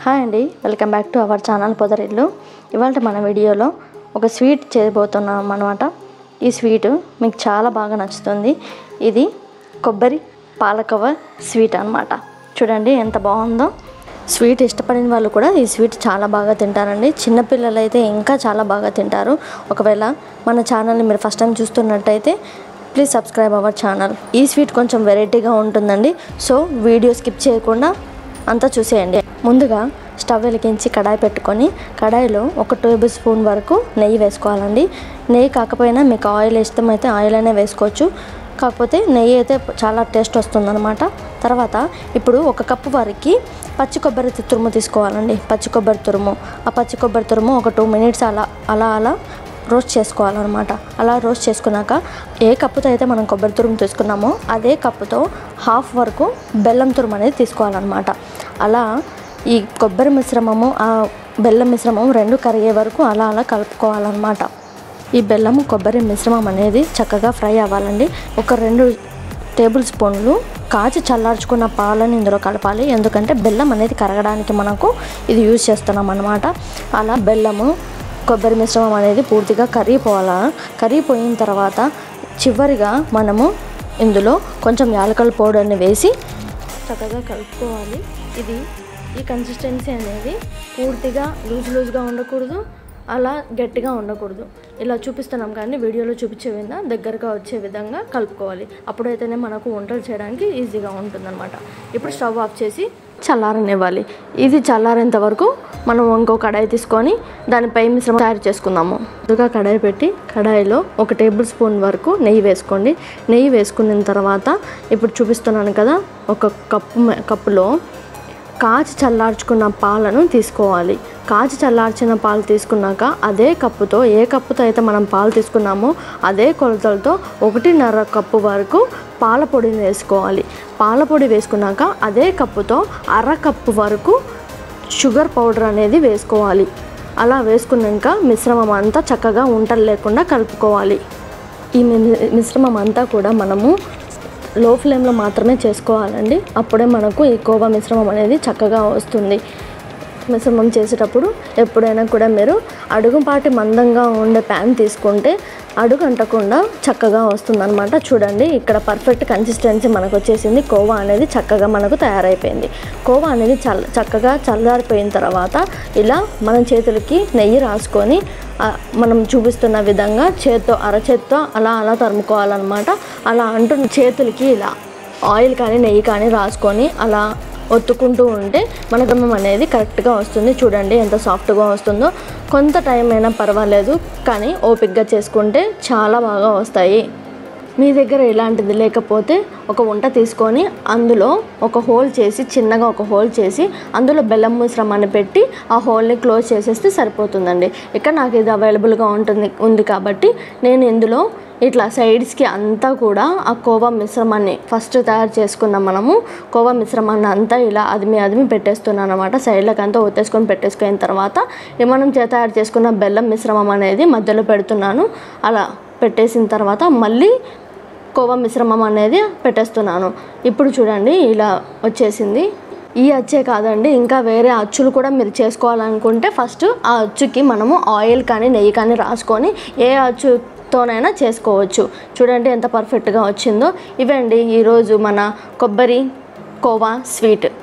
hi అండి welcome back to our channel Podarillu ఇవాళ మన వీడియోలో ఒక స్వీట్ చేయబోతున్నాం అనమాట ఈ స్వీట్ మీకు చాలా బాగా నచ్చుతుంది ఇది కొబ్బరి పాలకవ స్వీట్ అన్నమాట చూడండి ఎంత బాగుందో స్వీట్ ఇష్టపడిన వాళ్ళు కూడా ఈ స్వీట్ చాలా బాగా తింటారండి చిన్నపిల్లలు అయితే ఇంకా చాలా బాగా తింటారు ఒకవేళ మన ఛానల్ని మీరు ఫస్ట్ టైం చూస్తున్నట్టయితే ప్లీజ్ సబ్స్క్రైబ్ అవర్ ఛానల్ ఈ స్వీట్ కొంచెం వెరైటీగా ఉంటుందండి సో వీడియో స్కిప్ చేయకుండా అంతా చూసేయండి ముందుగా స్టవ్ వెలిగించి కడాయి పెట్టుకొని కడాయిలో ఒక టేబుల్ స్పూన్ వరకు నెయ్యి వేసుకోవాలండి నెయ్యి కాకపోయినా మీకు ఆయిల్ ఇష్టమైతే ఆయిల్ అయినా వేసుకోవచ్చు కాకపోతే నెయ్యి అయితే చాలా టేస్ట్ వస్తుందన్నమాట తర్వాత ఇప్పుడు ఒక కప్పు వరకు పచ్చి కొబ్బరి తురుము తీసుకోవాలండి పచ్చి కొబ్బరి తురుము ఆ పచ్చి కొబ్బరి తురుము ఒక టూ మినిట్స్ అలా అలా అలా రోస్ట్ చేసుకోవాలన్నమాట అలా రోస్ట్ చేసుకున్నాక ఏ కప్పుతో అయితే మనం కొబ్బరి తురుము తీసుకున్నామో అదే కప్పుతో హాఫ్ వరకు బెల్లం తురుము అనేది తీసుకోవాలన్నమాట అలా ఈ కొబ్బరి మిశ్రమము ఆ బెల్లం మిశ్రమం రెండు కరిగే వరకు అలా అలా కలుపుకోవాలన్నమాట ఈ బెల్లం కొబ్బరి మిశ్రమం అనేది చక్కగా ఫ్రై అవ్వాలండి ఒక రెండు టేబుల్ స్పూన్లు కాచి చల్లార్చుకున్న పాలని ఇందులో కలపాలి ఎందుకంటే బెల్లం అనేది కరగడానికి మనకు ఇది యూజ్ చేస్తున్నాం అనమాట అలా బెల్లము కొబ్బరి మిశ్రమం అనేది పూర్తిగా కరిగిపోవాలా కరిగిపోయిన తర్వాత చివరిగా మనము ఇందులో కొంచెం యాలకల పౌడర్ని వేసి చక్కగా కలుపుకోవాలి ఇది ఈ కన్సిస్టెన్సీ అనేది పూర్తిగా లూజ్ లూజ్గా ఉండకూడదు అలా గట్టిగా ఉండకూడదు ఇలా చూపిస్తున్నాం కానీ వీడియోలో చూపించే విధంగా దగ్గరగా వచ్చే విధంగా కలుపుకోవాలి అప్పుడైతేనే మనకు వంటలు చేయడానికి ఈజీగా ఉంటుందన్నమాట ఇప్పుడు స్టవ్ ఆఫ్ చేసి చల్లారనివ్వాలి ఇది చల్లారేంత వరకు మనం ఇంకో కడాయి తీసుకొని దానిపై మిశ్రమం తయారు చేసుకుందాము ముందుగా కడాయి పెట్టి కడాయిలో ఒక టేబుల్ స్పూన్ వరకు నెయ్యి వేసుకోండి నెయ్యి వేసుకున్న తర్వాత ఇప్పుడు చూపిస్తున్నాను కదా ఒక కప్పు మ- కప్పులో కాచి చల్లార్చుకున్న పాలను తీసుకోవాలి కాచి చల్లార్చిన పాలు తీసుకున్నాక అదే కప్పుతో ఏ కప్పుతో అయితే మనం పాలు తీసుకున్నామో అదే కొలతలతో ఒకటిన్నర కప్పు వరకు పాల పొడిని వేసుకోవాలి పాల పొడి వేసుకున్నాక అదే కప్పుతో అర కప్పు వరకు షుగర్ పౌడర్ అనేది వేసుకోవాలి అలా వేసుకున్నాక మిశ్రమం అంతా చక్కగా ఉంటలు లేకుండా కలుపుకోవాలి ఈ మి- మిశ్రమం అంతా కూడా మనము లో ఫ్లేమ్లో మాత్రమే చేసుకోవాలండి అప్పుడే మనకు ఈ కోవా మిశ్రమం అనేది చక్కగా వస్తుంది మిశ్రమం చేసేటప్పుడు ఎప్పుడైనా కూడా మీరు అడుగుపాటి మందంగా ఉండే ప్యాన్ తీసుకుంటే అడుగు అంటకుండా చక్కగా వస్తుందన్నమాట చూడండి ఇక్కడ పర్ఫెక్ట్ కన్సిస్టెన్సీ మనకు వచ్చేసింది కోవా అనేది చక్కగా మనకు తయారైపోయింది కోవా అనేది చల్ల చక్కగా చల్లారిపోయిన తర్వాత ఇలా మనం చేతులకి నెయ్యి రాసుకొని ఆ, మనం చూపిస్తున్న విధంగా చేత్తో అరచేత్తో అలా అలా తరుముకోవాలన్నమాట అలా అంటూ చేతులకి ఇలా ఆయిల్ కానీ నెయ్యి కానీ రాసుకొని అలా ఒత్తుకుంటూ ఉంటే మన గమ్మం అనేది కరెక్ట్గా వస్తుంది చూడండి ఎంత సాఫ్ట్గా వస్తుందో కొంత టైం అయినా పర్వాలేదు కానీ ఓపిక్గా చేసుకుంటే చాలా బాగా వస్తాయి మీ దగ్గర ఇలాంటిది లేకపోతే ఒక వంట తీసుకొని అందులో ఒక హోల్ చేసి చిన్నగా ఒక హోల్ చేసి అందులో బెల్లం మిశ్రమాన్ని పెట్టి ఆ హోల్ని క్లోజ్ చేసేస్తే సరిపోతుందండి ఇక్కడ నాకు ఇది అవైలబుల్గా ఉంటుంది ఉంది కాబట్టి నేను ఇందులో ఇట్లా సైడ్స్కి అంతా కూడా ఆ కోవా మిశ్రమాన్ని ఫస్ట్ తయారు చేసుకున్నాం మనము కోవా మిశ్రమాన్ని అంతా ఇలా అదిమి అదిమి పెట్టేస్తున్నాను అనమాట సైడ్లకు అంతా ఒత్తేసుకొని పెట్టేసుకున్న తర్వాత ఈ మనం చే- తయారు చేసుకున్న బెల్లం మిశ్రమం అనేది మధ్యలో పెడుతున్నాను అలా పెట్టేసిన తర్వాత మళ్ళీ కోవా మిశ్రమం అనేది పెట్టేస్తున్నాను ఇప్పుడు చూడండి ఇలా వచ్చేసింది ఈ అచ్చే కాదండి ఇంకా వేరే అచ్చులు కూడా మీరు చేసుకోవాలనుకుంటే ఫస్ట్ ఆ అచ్చుకి మనము ఆయిల్ కానీ నెయ్యి కానీ రాసుకొని ఏ అచ్చుతోనైనా చేసుకోవచ్చు చూడండి ఎంత పర్ఫెక్ట్గా వచ్చిందో ఇవండి ఈరోజు మన కొబ్బరి కోవా స్వీట్